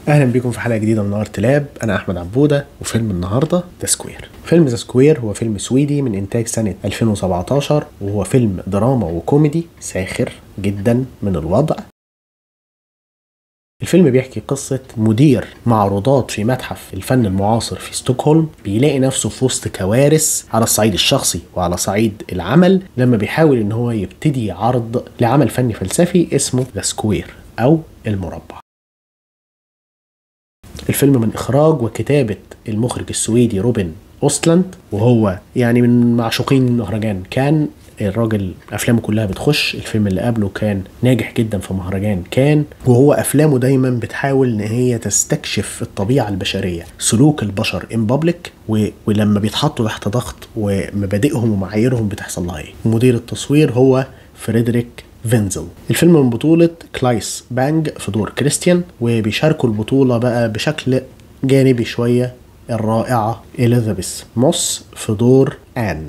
اهلا بيكم في حلقه جديده من ارت لاب انا احمد عبوده وفيلم النهارده ذا سكوير فيلم ذا سكوير هو فيلم سويدي من انتاج سنه 2017 وهو فيلم دراما وكوميدي ساخر جدا من الوضع الفيلم بيحكي قصة مدير معروضات في متحف الفن المعاصر في ستوكهولم بيلاقي نفسه في وسط كوارث على الصعيد الشخصي وعلى صعيد العمل لما بيحاول ان هو يبتدي عرض لعمل فني فلسفي اسمه ذا سكوير او المربع الفيلم من اخراج وكتابة المخرج السويدي روبن اوستلاند وهو يعني من معشوقين المهرجان كان الراجل افلامه كلها بتخش الفيلم اللي قبله كان ناجح جدا في مهرجان كان وهو افلامه دايما بتحاول ان هي تستكشف الطبيعه البشريه سلوك البشر ان بابليك و... ولما بيتحطوا تحت ضغط ومبادئهم ومعاييرهم بتحصل لها ايه مدير التصوير هو فريدريك فينزل الفيلم من بطولة كلايس بانج في دور كريستيان وبيشاركوا البطولة بقى بشكل جانبي شوية الرائعة إليزابيث موس في دور آن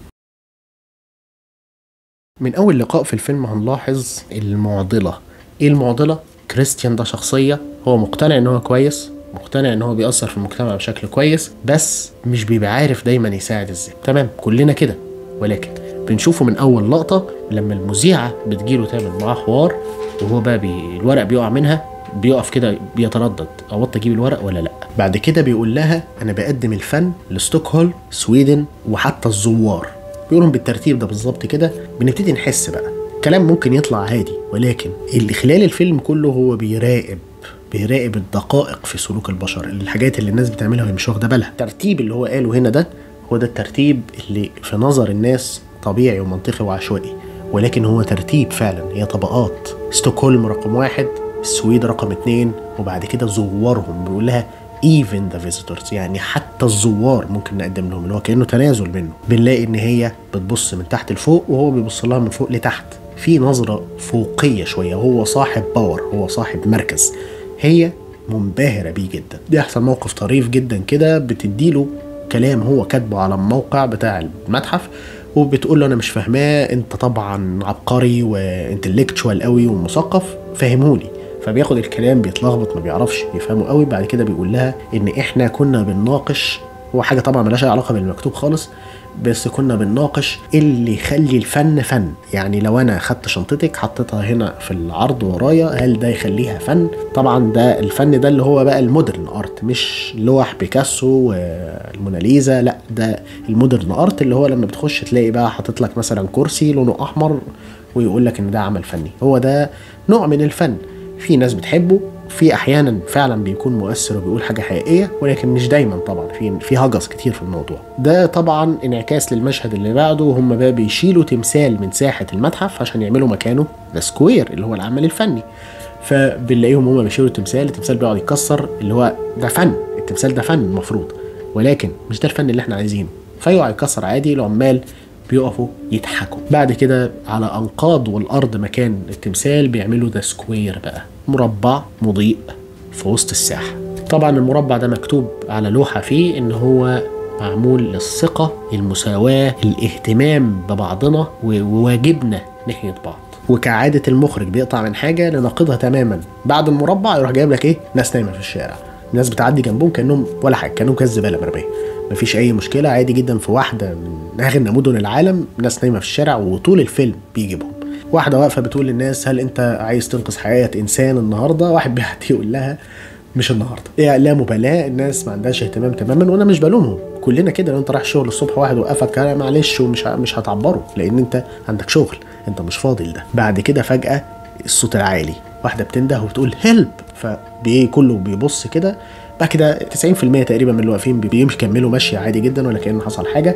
من أول لقاء في الفيلم هنلاحظ المعضلة إيه المعضلة؟ كريستيان ده شخصية هو مقتنع إن هو كويس مقتنع ان هو بيأثر في المجتمع بشكل كويس بس مش بيبقى عارف دايما يساعد ازاي تمام كلنا كده ولكن بنشوفه من اول لقطه لما المذيعه بتجيله تعمل معاه حوار وهو بقى بي الورق بيقع منها بيقف كده بيتردد اوطى اجيب الورق ولا لا بعد كده بيقول لها انا بقدم الفن لستوكهولم سويدن وحتى الزوار بيقولهم بالترتيب ده بالظبط كده بنبتدي نحس بقى كلام ممكن يطلع عادي ولكن اللي خلال الفيلم كله هو بيراقب بيراقب الدقائق في سلوك البشر الحاجات اللي الناس بتعملها وهي مش واخده بالها الترتيب اللي هو قاله هنا ده هو ده الترتيب اللي في نظر الناس طبيعي ومنطقي وعشوائي ولكن هو ترتيب فعلا هي طبقات ستوكهولم رقم واحد السويد رقم اتنين وبعد كده زوارهم بيقول لها even the visitors يعني حتى الزوار ممكن نقدم لهم اللي هو كانه تنازل منه بنلاقي ان هي بتبص من تحت لفوق وهو بيبص لها من فوق لتحت في نظره فوقيه شويه هو صاحب باور هو صاحب مركز هي منبهره بيه جدا بيحصل موقف طريف جدا كده بتديله كلام هو كاتبه على الموقع بتاع المتحف وبتقول له انا مش فاهماه انت طبعا عبقري وانتلكتشوال قوي ومثقف فهمهولي فبياخد الكلام بيتلخبط ما بيعرفش يفهمه قوي بعد كده بيقول لها ان احنا كنا بنناقش هو حاجه طبعا ملهاش علاقه بالمكتوب خالص بس كنا بنناقش اللي يخلي الفن فن يعني لو انا خدت شنطتك حطيتها هنا في العرض ورايا هل ده يخليها فن طبعا ده الفن ده اللي هو بقى المودرن ارت مش لوح بيكاسو والموناليزا لا ده المودرن ارت اللي هو لما بتخش تلاقي بقى حاطط لك مثلا كرسي لونه احمر ويقول لك ان ده عمل فني هو ده نوع من الفن في ناس بتحبه في احيانا فعلا بيكون مؤثر وبيقول حاجه حقيقيه ولكن مش دايما طبعا في في هجس كتير في الموضوع ده طبعا انعكاس للمشهد اللي بعده هم بقى بيشيلوا تمثال من ساحه المتحف عشان يعملوا مكانه ذا سكوير اللي هو العمل الفني فبنلاقيهم هم بيشيلوا التمثال التمثال بيقعد يتكسر اللي هو ده فن التمثال ده فن المفروض ولكن مش ده الفن اللي احنا عايزينه فيقع يتكسر عادي العمال بيقفوا يضحكوا بعد كده على انقاض والارض مكان التمثال بيعملوا ذا سكوير بقى مربع مضيء في وسط الساحه طبعا المربع ده مكتوب على لوحه فيه ان هو معمول للثقه المساواه الاهتمام ببعضنا وواجبنا ناحيه بعض وكعاده المخرج بيقطع من حاجه لناقضها تماما بعد المربع يروح جايب لك ايه ناس نايمه في الشارع الناس بتعدي جنبهم كانهم ولا حاجه كانهم كاس زباله مرميه مفيش اي مشكله عادي جدا في واحده من اغنى مدن العالم ناس نايمه في الشارع وطول الفيلم بيجيبهم واحده واقفه بتقول للناس هل انت عايز تنقذ حياه انسان النهارده واحد بيعدي يقول لها مش النهارده إيه لا مبالاه الناس ما عندهاش اهتمام تماما وانا مش بلومهم كلنا كده لو انت رايح الشغل الصبح واحد وقفك معلش ومش مش هتعبره لان انت عندك شغل انت مش فاضي لده بعد كده فجاه الصوت العالي واحده بتنده وبتقول هيلب فبي كله بيبص كده بعد كده 90% تقريبا من اللي واقفين بيمشي يكملوا ماشي عادي جدا ولا كان حصل حاجه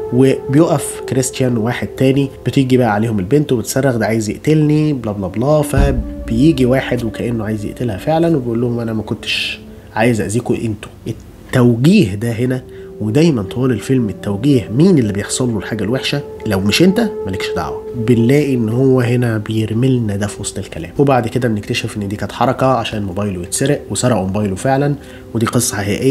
وبيقف كريستيان وواحد تاني بتيجي بقى عليهم البنت وبتصرخ ده عايز يقتلني بلا بلا بلا فبيجي واحد وكانه عايز يقتلها فعلا وبيقول لهم انا ما كنتش عايز اذيكم انتوا التوجيه ده هنا ودايما طوال الفيلم التوجيه مين اللي بيحصل له الحاجه الوحشه لو مش انت مالكش دعوه بنلاقي ان هو هنا بيرمي لنا ده في وسط الكلام وبعد كده بنكتشف ان دي كانت حركه عشان موبايله يتسرق وسرقوا موبايله فعلا ودي قصه حقيقيه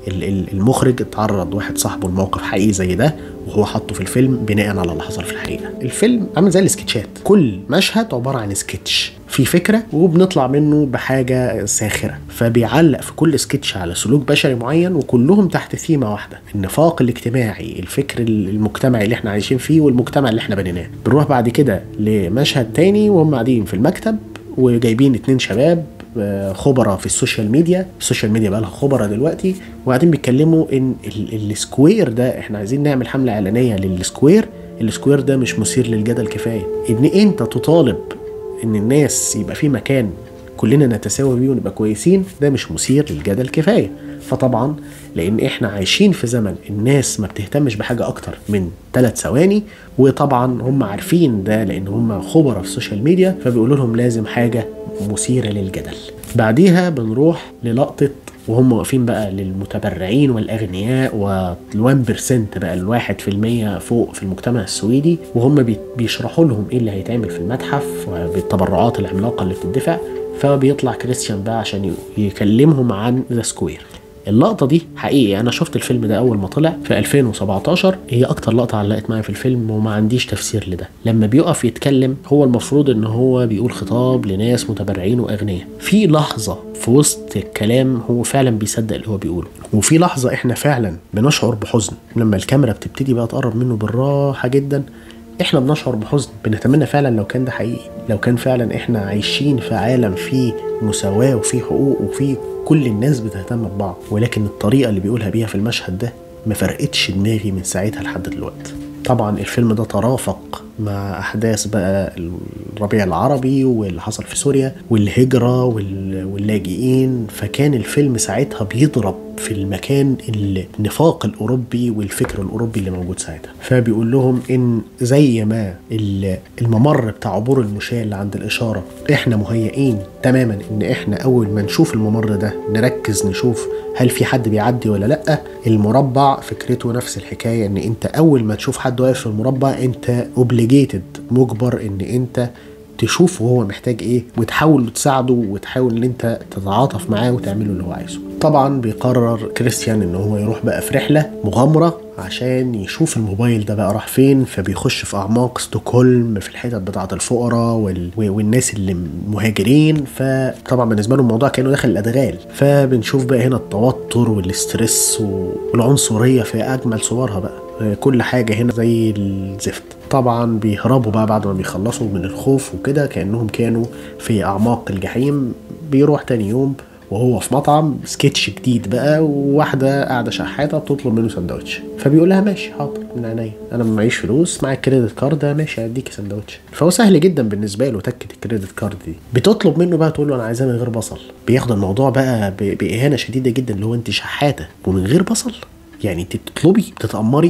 ال- ال- المخرج اتعرض واحد صاحبه لموقف حقيقي زي ده وهو حطه في الفيلم بناء على اللي حصل في الحقيقه الفيلم عامل زي السكتشات كل مشهد عباره عن سكتش في فكره وبنطلع منه بحاجه ساخره فبيعلق في كل سكتش على سلوك بشري معين وكلهم تحت ثيمه واحده النفاق الاجتماعي الفكر المجتمعي اللي احنا عايشين فيه والمجتمع اللي احنا بنيناه بنروح بعد كده لمشهد تاني وهم قاعدين في المكتب وجايبين اتنين شباب آه، خبراء في السوشيال ميديا السوشيال ميديا بقى لها خبراء دلوقتي وقاعدين بيتكلموا ان ال- السكوير ده احنا عايزين نعمل حمله اعلانيه للسكوير السكوير ده مش مثير للجدل كفايه ان انت تطالب ان الناس يبقى في مكان كلنا نتساوى بيه ونبقى كويسين ده مش مثير للجدل كفايه فطبعا لان احنا عايشين في زمن الناس ما بتهتمش بحاجه اكتر من ثلاث ثواني وطبعا هم عارفين ده لان هم خبراء في السوشيال ميديا فبيقولوا لهم لازم حاجه مثيره للجدل بعديها بنروح للقطه وهم واقفين بقى للمتبرعين والاغنياء والوان بيرسنت بقى الواحد في المية فوق في المجتمع السويدي وهم بي- بيشرحوا لهم ايه اللي هيتعمل في المتحف وبالتبرعات العملاقه اللي بتدفع فبيطلع كريستيان بقى عشان ي- يكلمهم عن ذا سكوير اللقطة دي حقيقي أنا شفت الفيلم ده أول ما طلع في 2017 هي أكتر لقطة علقت معايا في الفيلم وما عنديش تفسير لده لما بيقف يتكلم هو المفروض إن هو بيقول خطاب لناس متبرعين وأغنياء في لحظة في وسط الكلام هو فعلا بيصدق اللي هو بيقوله وفي لحظة إحنا فعلا بنشعر بحزن لما الكاميرا بتبتدي بقى تقرب منه بالراحة جدا احنا بنشعر بحزن بنتمنى فعلا لو كان ده حقيقي لو كان فعلا احنا عايشين في عالم فيه مساواة وفيه حقوق وفيه كل الناس بتهتم ببعض ولكن الطريقة اللي بيقولها بيها في المشهد ده ما فرقتش دماغي من ساعتها لحد دلوقتي طبعا الفيلم ده ترافق مع احداث بقى الربيع العربي واللي حصل في سوريا والهجره وال- واللاجئين فكان الفيلم ساعتها بيضرب في المكان النفاق الاوروبي والفكر الاوروبي اللي موجود ساعتها فبيقول لهم ان زي ما ال- الممر بتاع عبور المشاة اللي عند الاشاره احنا مهيئين تماما ان احنا اول ما نشوف الممر ده نركز نشوف هل في حد بيعدي ولا لا المربع فكرته نفس الحكايه ان انت اول ما تشوف حد واقف في المربع انت اوبليجيتد مجبر ان انت تشوف هو محتاج ايه وتحاول تساعده وتحاول ان انت تتعاطف معاه وتعمله اللي هو عايزه طبعا بيقرر كريستيان ان هو يروح بقى في رحله مغامره عشان يشوف الموبايل ده بقى راح فين فبيخش في اعماق ستوكهولم في الحتت بتاعه الفقراء وال... والناس اللي مهاجرين فطبعا بالنسبه له الموضوع كانه داخل الادغال فبنشوف بقى هنا التوتر والاسترس والعنصريه في اجمل صورها بقى كل حاجه هنا زي الزفت طبعا بيهربوا بقى بعد ما بيخلصوا من الخوف وكده كانهم كانوا في اعماق الجحيم بيروح تاني يوم وهو في مطعم سكتش جديد بقى وواحده قاعده شحاته بتطلب منه سندوتش فبيقول لها ماشي حاضر من عينيا انا ما معيش فلوس معايا كريدت كارد ماشي هديكي سندوتش فهو سهل جدا بالنسبه له تكه الكريدت كارد دي بتطلب منه بقى تقول له انا عايزاه من غير بصل بياخد الموضوع بقى ب- باهانه شديده جدا اللي هو انت شحاته ومن غير بصل يعني انت بتطلبي بتتامري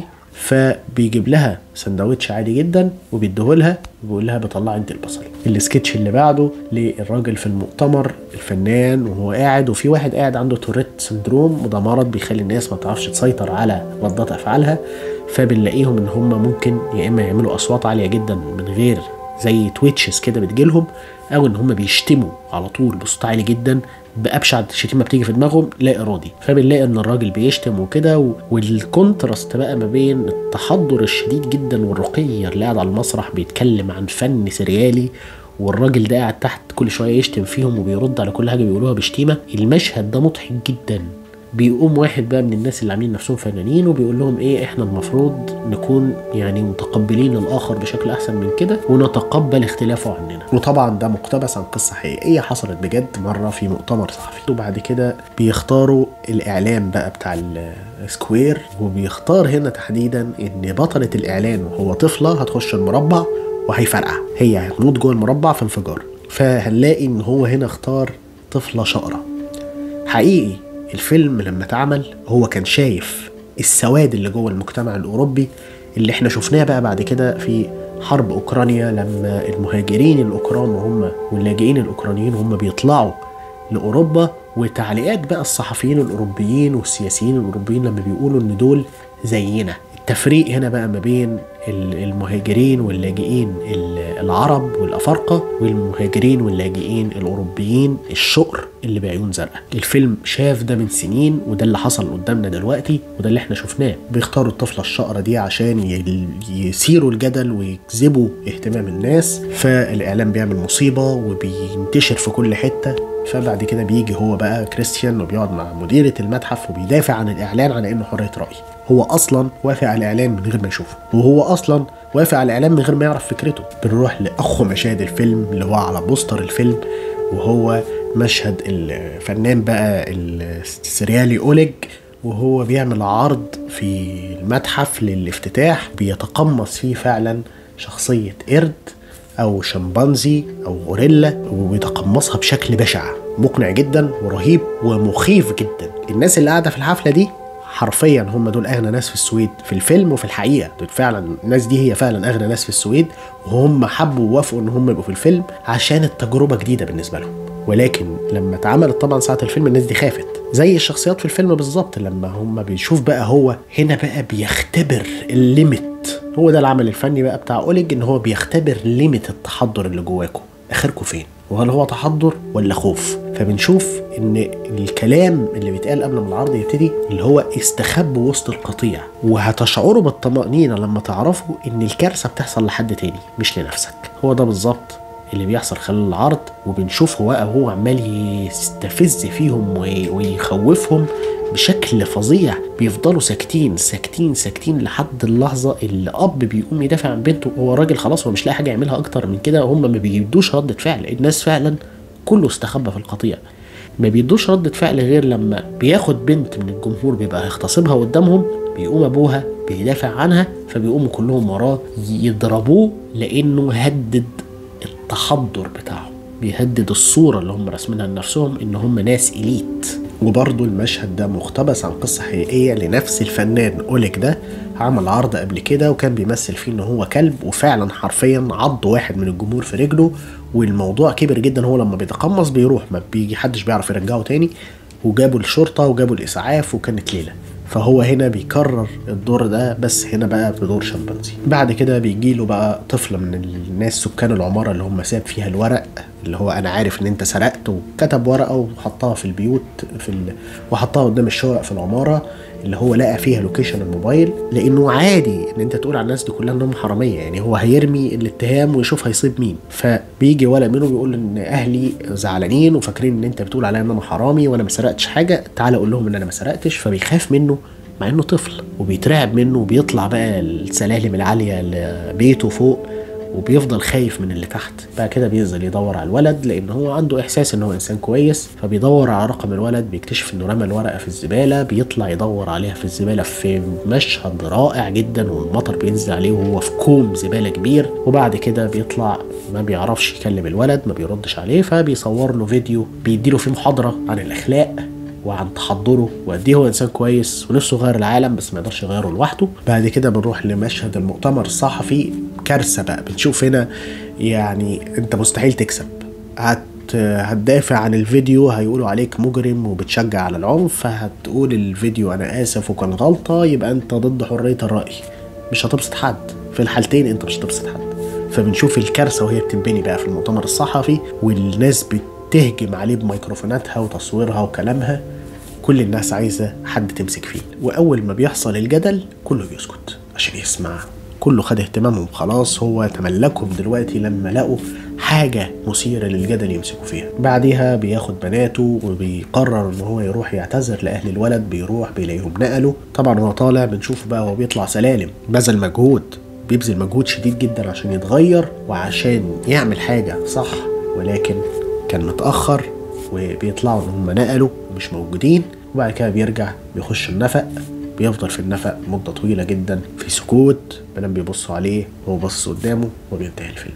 فبيجيب لها سندوتش عادي جدا وبيديهولها وبيقول لها بطلع انت البصل السكتش اللي بعده للراجل في المؤتمر الفنان وهو قاعد وفي واحد قاعد عنده توريت سندروم وده مرض بيخلي الناس ما تعرفش تسيطر على ردات افعالها فبنلاقيهم ان هم ممكن يا اما يعملوا اصوات عاليه جدا من غير زي تويتشز كده بتجيلهم او ان هم بيشتموا على طول بصوت عالي جدا بابشع شتيمه بتيجي في دماغهم لا ارادي فبنلاقي ان الراجل بيشتم وكده و- والكونتراست بقى ما بين التحضر الشديد جدا والرقي اللي قاعد على المسرح بيتكلم عن فن سريالي والراجل ده قاعد تحت كل شويه يشتم فيهم وبيرد على كل حاجه بيقولوها بشتيمه المشهد ده مضحك جدا بيقوم واحد بقى من الناس اللي عاملين نفسهم فنانين وبيقول لهم ايه احنا المفروض نكون يعني متقبلين الاخر بشكل احسن من كده ونتقبل اختلافه عننا وطبعا ده مقتبس عن قصه حقيقيه حصلت بجد مره في مؤتمر صحفي وبعد كده بيختاروا الاعلام بقى بتاع السكوير وبيختار هنا تحديدا ان بطله الاعلان وهو طفله هتخش المربع وهيفرقع هي هتموت جوه المربع في انفجار فهنلاقي ان هو هنا اختار طفله شقره حقيقي الفيلم لما اتعمل هو كان شايف السواد اللي جوه المجتمع الاوروبي اللي احنا شفناه بقى بعد كده في حرب اوكرانيا لما المهاجرين الاوكران وهم واللاجئين الاوكرانيين هم بيطلعوا لاوروبا وتعليقات بقى الصحفيين الاوروبيين والسياسيين الاوروبيين لما بيقولوا ان دول زينا التفريق هنا بقى ما بين المهاجرين واللاجئين العرب والافارقه والمهاجرين واللاجئين الاوروبيين الشقر اللي بعيون زرقاء الفيلم شاف ده من سنين وده اللي حصل قدامنا دلوقتي وده اللي احنا شفناه بيختاروا الطفله الشقره دي عشان يثيروا الجدل ويجذبوا اهتمام الناس فالاعلام بيعمل مصيبه وبينتشر في كل حته فبعد كده بيجي هو بقى كريستيان وبيقعد مع مديرة المتحف وبيدافع عن الإعلان على إنه حرية رأي هو أصلا وافق على الإعلان من غير ما يشوفه وهو أصلا وافق على الإعلان من غير ما يعرف فكرته بنروح لأخو مشاهد الفيلم اللي هو على بوستر الفيلم وهو مشهد الفنان بقى السريالي أوليج وهو بيعمل عرض في المتحف للافتتاح بيتقمص فيه فعلا شخصية قرد او شمبانزي او غوريلا وبيتقمصها بشكل بشع مقنع جدا ورهيب ومخيف جدا الناس اللي قاعده في الحفله دي حرفيا هم دول اغنى ناس في السويد في الفيلم وفي الحقيقه دول فعلا الناس دي هي فعلا اغنى ناس في السويد وهم حبوا ووافقوا ان هم يبقوا في الفيلم عشان التجربه جديده بالنسبه لهم ولكن لما اتعملت طبعا ساعه الفيلم الناس دي خافت زي الشخصيات في الفيلم بالظبط لما هم بيشوف بقى هو هنا بقى بيختبر الليمت هو ده العمل الفني بقى بتاع اوليج ان هو بيختبر ليميت التحضر اللي جواكم اخركم فين وهل هو تحضر ولا خوف فبنشوف ان الكلام اللي بيتقال قبل ما العرض يبتدي اللي هو استخبوا وسط القطيع وهتشعروا بالطمأنينة لما تعرفوا ان الكارثة بتحصل لحد تاني مش لنفسك هو ده بالظبط اللي بيحصل خلال العرض وبنشوف هو هو عمال يستفز فيهم ويخوفهم بشكل فظيع بيفضلوا ساكتين ساكتين ساكتين لحد اللحظة اللي أب بيقوم يدافع عن بنته هو راجل خلاص هو مش لاقي حاجة يعملها أكتر من كده هم ما بيدوش ردة فعل الناس فعلا كله استخبى في القطيع ما بيدوش ردة فعل غير لما بياخد بنت من الجمهور بيبقى هيغتصبها قدامهم بيقوم أبوها بيدافع عنها فبيقوموا كلهم وراه يضربوه لأنه هدد التحضر بتاعهم بيهدد الصورة اللي هم راسمينها لنفسهم إن هم ناس إليت وبرضه المشهد ده مقتبس عن قصة حقيقية لنفس الفنان أوليك ده عمل عرض قبل كده وكان بيمثل فيه إن هو كلب وفعلا حرفيا عض واحد من الجمهور في رجله والموضوع كبر جدا هو لما بيتقمص بيروح ما بيجي حدش بيعرف يرجعه تاني وجابوا الشرطة وجابوا الإسعاف وكانت ليلة فهو هنا بيكرر الدور ده بس هنا بقى بدور شمبانزي بعد كده بيجي له بقى طفل من الناس سكان العماره اللي هم ساب فيها الورق اللي هو انا عارف ان انت سرقت وكتب ورقه وحطها في البيوت في ال... وحطها قدام الشقق في العماره اللي هو لقى فيها لوكيشن الموبايل لانه عادي ان انت تقول على الناس دي كلها انهم حراميه يعني هو هيرمي الاتهام ويشوف هيصيب مين فبيجي ولد منهم بيقول ان اهلي زعلانين وفاكرين ان انت بتقول عليا ان انا حرامي وانا ما سرقتش حاجه تعالى اقول لهم ان انا ما سرقتش فبيخاف منه مع انه طفل وبيترعب منه وبيطلع بقى السلالم العاليه لبيته فوق وبيفضل خايف من اللي تحت بعد كده بينزل يدور على الولد لان هو عنده احساس ان هو انسان كويس فبيدور على رقم الولد بيكتشف انه رمى الورقه في الزباله بيطلع يدور عليها في الزباله في مشهد رائع جدا والمطر بينزل عليه وهو في كوم زباله كبير وبعد كده بيطلع ما بيعرفش يكلم الولد ما بيردش عليه فبيصور له فيديو بيديله فيه محاضره عن الاخلاق وعن تحضره وقد ايه هو انسان كويس ونفسه يغير العالم بس ما يقدرش يغيره لوحده بعد كده بنروح لمشهد المؤتمر الصحفي كارثه بقى بنشوف هنا يعني انت مستحيل تكسب هت هتدافع عن الفيديو هيقولوا عليك مجرم وبتشجع على العنف فهتقول الفيديو انا اسف وكان غلطه يبقى انت ضد حريه الراي مش هتبسط حد في الحالتين انت مش هتبسط حد فبنشوف الكارثه وهي بتنبني بقى في المؤتمر الصحفي والناس بتهجم عليه بميكروفوناتها وتصويرها وكلامها كل الناس عايزه حد تمسك فيه واول ما بيحصل الجدل كله بيسكت عشان يسمع كله خد اهتمامهم خلاص هو تملكهم دلوقتي لما لقوا حاجة مثيرة للجدل يمسكوا فيها بعدها بياخد بناته وبيقرر ان هو يروح يعتذر لأهل الولد بيروح بيلاقيهم نقلوا طبعا هو طالع بنشوف بقى هو بيطلع سلالم بذل مجهود بيبذل مجهود شديد جدا عشان يتغير وعشان يعمل حاجة صح ولكن كان متأخر وبيطلعوا ان هم نقلوا ومش موجودين وبعد كده بيرجع بيخش النفق بيفضل في النفق مدة طويلة جدا في سكوت بنام بيبصوا عليه وهو باصص قدامه وبينتهي الفيلم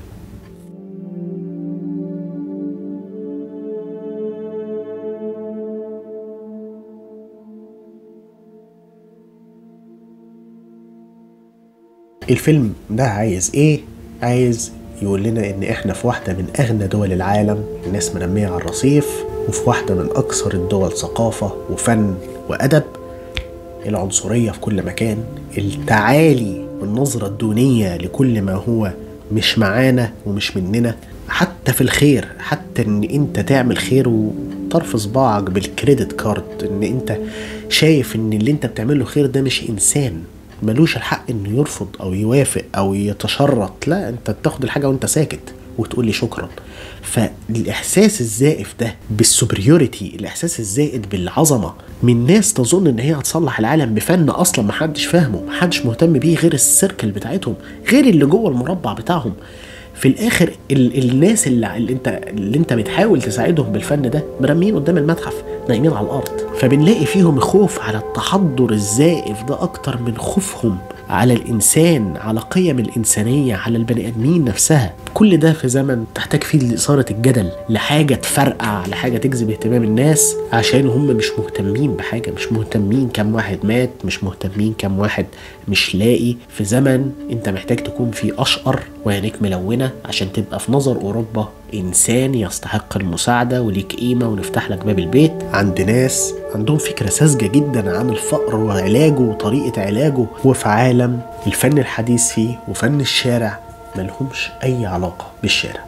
الفيلم ده عايز ايه؟ عايز يقول لنا ان احنا في واحدة من اغنى دول العالم الناس منمية على الرصيف وفي واحدة من اكثر الدول ثقافة وفن وادب العنصرية في كل مكان التعالي والنظرة الدونية لكل ما هو مش معانا ومش مننا حتى في الخير حتى ان انت تعمل خير وطرف صباعك بالكريدت كارد ان انت شايف ان اللي انت بتعمله خير ده مش انسان ملوش الحق انه يرفض او يوافق او يتشرط لا انت بتاخد الحاجه وانت ساكت وتقول لي شكرا فالاحساس الزائف ده بالسوبريوريتي الاحساس الزائد بالعظمه من ناس تظن ان هي هتصلح العالم بفن اصلا محدش فاهمه محدش مهتم بيه غير السيركل بتاعتهم غير اللي جوه المربع بتاعهم في الاخر ال الناس اللي, اللي انت اللي انت بتحاول تساعدهم بالفن ده مرميين قدام المتحف نايمين على الارض فبنلاقي فيهم خوف على التحضر الزائف ده اكتر من خوفهم على الانسان على قيم الانسانيه على البني ادمين نفسها كل ده في زمن تحتاج فيه لاثاره الجدل لحاجه تفرقع لحاجه تجذب اهتمام الناس عشان هم مش مهتمين بحاجه مش مهتمين كم واحد مات مش مهتمين كم واحد مش لاقي في زمن انت محتاج تكون فيه اشقر وعينيك ملونه عشان تبقى في نظر اوروبا انسان يستحق المساعده وليك قيمه ونفتح لك باب البيت عند ناس عندهم فكره ساذجه جدا عن الفقر وعلاجه وطريقه علاجه وفي عالم الفن الحديث فيه وفن الشارع ملهمش اي علاقه بالشارع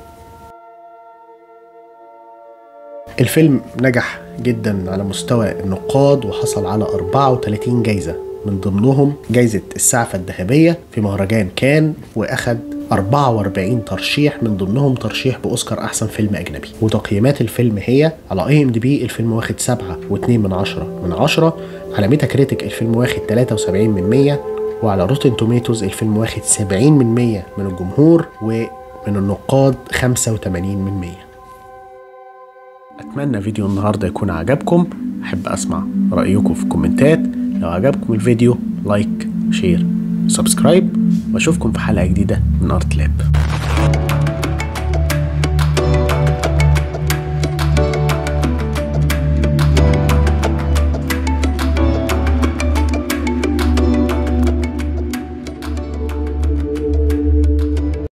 الفيلم نجح جدا على مستوى النقاد وحصل على 34 جايزة من ضمنهم جايزة السعفة الذهبية في مهرجان كان وأخد 44 ترشيح من ضمنهم ترشيح بأوسكار أحسن فيلم أجنبي وتقييمات الفيلم هي على اي ام دي بي الفيلم واخد 7 و2 من 10 من 10 على ميتا كريتيك الفيلم واخد 73 من 100 وعلى روتن توميتوز الفيلم واخد 70 من 100 من الجمهور ومن النقاد 85 من 100 أتمنى فيديو النهاردة يكون عجبكم أحب أسمع رأيكم في الكومنتات لو عجبكم الفيديو لايك شير سبسكرايب واشوفكم في حلقة جديدة من ارت لاب